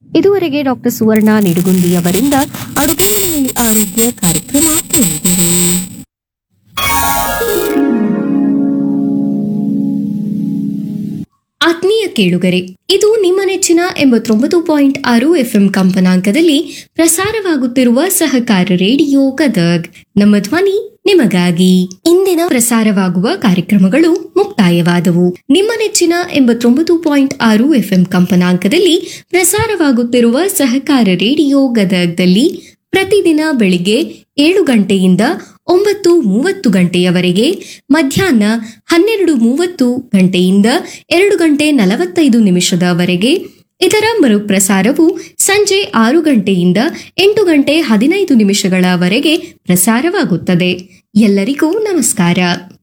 ಇದುವರೆಗೆ ಡಾಕ್ಟರ್ ಸುವರ್ಣ ನಿಡುಗುಂದಿ ಅವರಿಂದ ಅಡುಗೆ ಮನೆಯಲ್ಲಿ ಆರೋಗ್ಯ ಕಾರ್ಯಕ್ರಮ ಕೇಳಿದರು ಆತ್ಮೀಯ ಕೇಳುಗರೆ ಇದು ನಿಮ್ಮ ನೆಚ್ಚಿನ ಎಂಬತ್ತೊಂಬತ್ತು ಪಾಯಿಂಟ್ ಆರು ಎಫ್ಎಂ ಕಂಪನಾಂಕದಲ್ಲಿ ಪ್ರಸಾರವಾಗುತ್ತಿರುವ ಸಹಕಾರ ರೇಡಿಯೋ ಗದಗ್ ನಮ್ಮ ಧ್ವನಿ ನಿಮಗಾಗಿ ಇಂದಿನ ಪ್ರಸಾರವಾಗುವ ಕಾರ್ಯಕ್ರಮಗಳು ಮುಕ್ತಾಯವಾದವು ನಿಮ್ಮ ನೆಚ್ಚಿನ ಎಂಬತ್ತೊಂಬತ್ತು ಪಾಯಿಂಟ್ ಆರು ಎಫ್ಎಂ ಕಂಪನಾಂಕದಲ್ಲಿ ಪ್ರಸಾರವಾಗುತ್ತಿರುವ ಸಹಕಾರ ರೇಡಿಯೋ ಗದಗ್ದಲ್ಲಿ ಪ್ರತಿದಿನ ಬೆಳಿಗ್ಗೆ ಏಳು ಗಂಟೆಯಿಂದ ಒಂಬತ್ತು ಮೂವತ್ತು ಗಂಟೆಯವರೆಗೆ ಮಧ್ಯಾಹ್ನ ಹನ್ನೆರಡು ಮೂವತ್ತು ಗಂಟೆಯಿಂದ ಎರಡು ಗಂಟೆ ನಲವತ್ತೈದು ನಿಮಿಷದವರೆಗೆ ಇದರ ಮರುಪ್ರಸಾರವು ಸಂಜೆ ಆರು ಗಂಟೆಯಿಂದ ಎಂಟು ಗಂಟೆ ಹದಿನೈದು ನಿಮಿಷಗಳವರೆಗೆ ಪ್ರಸಾರವಾಗುತ್ತದೆ ಎಲ್ಲರಿಗೂ ನಮಸ್ಕಾರ